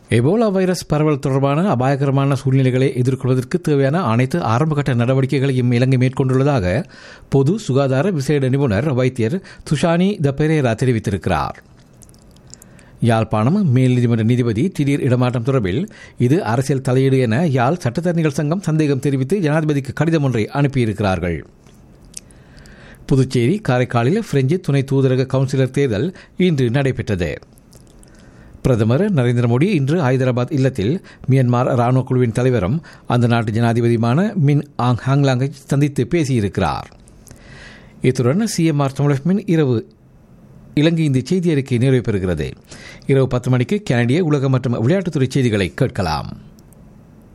Ebola virus பரவல் தொடர்பான அபாயகரமான சூழ்நிலைகளை எதிர்கொள்வதற்கு தேவையான அனைத்து ஆரம்பகட்ட நடவடிக்கைகளையும் இலங்கை மேற்கொண்டுள்ளதாக பொது சுகாதார விசேட நிபுணர் வைத்தியர் துஷானி த பெரேரா தெரிவித்திருக்கிறார் யாழ்ப்பாணம் மேல் நீதிமன்ற நீதிபதி திடீர் இடமாற்றம் தொடர்பில் இது அரசியல் தலையீடு என யாழ் சட்டத்தரணிகள் சங்கம் சந்தேகம் தெரிவித்து ஜனாதிபதிக்கு கடிதம் ஒன்றை அனுப்பியிருக்கிறார்கள் புதுச்சேரி காரைக்காலில் பிரெஞ்சு துணை தூதரக கவுன்சிலர் தேர்தல் இன்று நடைபெற்றது பிரதமர் நரேந்திர மோடி இன்று ஹைதராபாத் இல்லத்தில் மியான்மர் ராணுவ குழுவின் தலைவரும் அந்த நாட்டு ஜனாதிபதியுமான மின் ஆங் ஹாங்லாங்கை சந்தித்து பேசியிருக்கிறார் இத்துடன் சிஎம்ஆர் தமிழகமின் இரவு இலங்கை இந்த செய்தி அறிக்கை நிறைவு பெறுகிறது இரவு பத்து மணிக்கு கனடிய உலக மற்றும் விளையாட்டுத்துறை செய்திகளை கேட்கலாம்